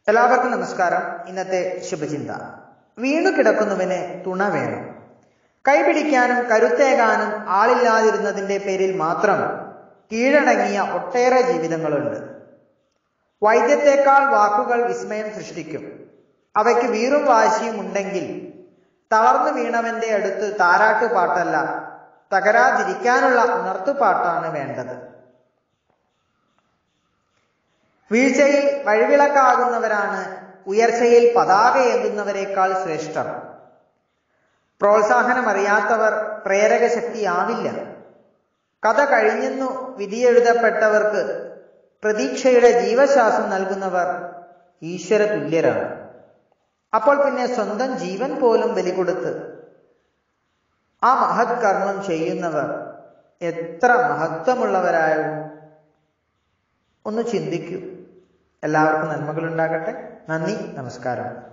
എല്ലാവർക്കും നമസ്കാരം ഇന്നത്തെ ശുഭചിന്ത വീണു കിടക്കുന്നവന് തുണ വേണം കൈപിടിക്കാനും കരുത്തേകാനും ആളില്ലാതിരുന്നതിന്റെ പേരിൽ മാത്രം കീഴടങ്ങിയ ഒട്ടേറെ ജീവിതങ്ങളുണ്ട് വൈദ്യത്തെക്കാൾ വാക്കുകൾ വിസ്മയം സൃഷ്ടിക്കും അവയ്ക്ക് വീറും വാശിയും ഉണ്ടെങ്കിൽ തളർന്നു വീണവന്റെ അടുത്ത് താരാട്ടുപാട്ടല്ല തകരാതിരിക്കാനുള്ള ഉണർത്തുപാട്ടാണ് വേണ്ടത് വീഴ്ചയിൽ വഴിവിളക്കാകുന്നവരാണ് ഉയർച്ചയിൽ പതാക ഏന്തുന്നവരെക്കാൾ ശ്രേഷ്ഠർ പ്രോത്സാഹനം അറിയാത്തവർ പ്രേരക ശക്തിയാവില്ല കഥ കഴിഞ്ഞെന്നു വിധിയെഴുതപ്പെട്ടവർക്ക് പ്രതീക്ഷയുടെ ജീവശ്വാസം നൽകുന്നവർ ഈശ്വര തുല്യരാണ് അപ്പോൾ പിന്നെ സ്വന്തം ജീവൻ പോലും ബലികൊടുത്ത് ആ മഹത് കർമ്മം ചെയ്യുന്നവർ എത്ര മഹത്വമുള്ളവരാകും ഒന്ന് ചിന്തിക്കൂ എല്ലാവർക്കും നന്മകൾ ഉണ്ടാകട്ടെ നന്ദി നമസ്കാരം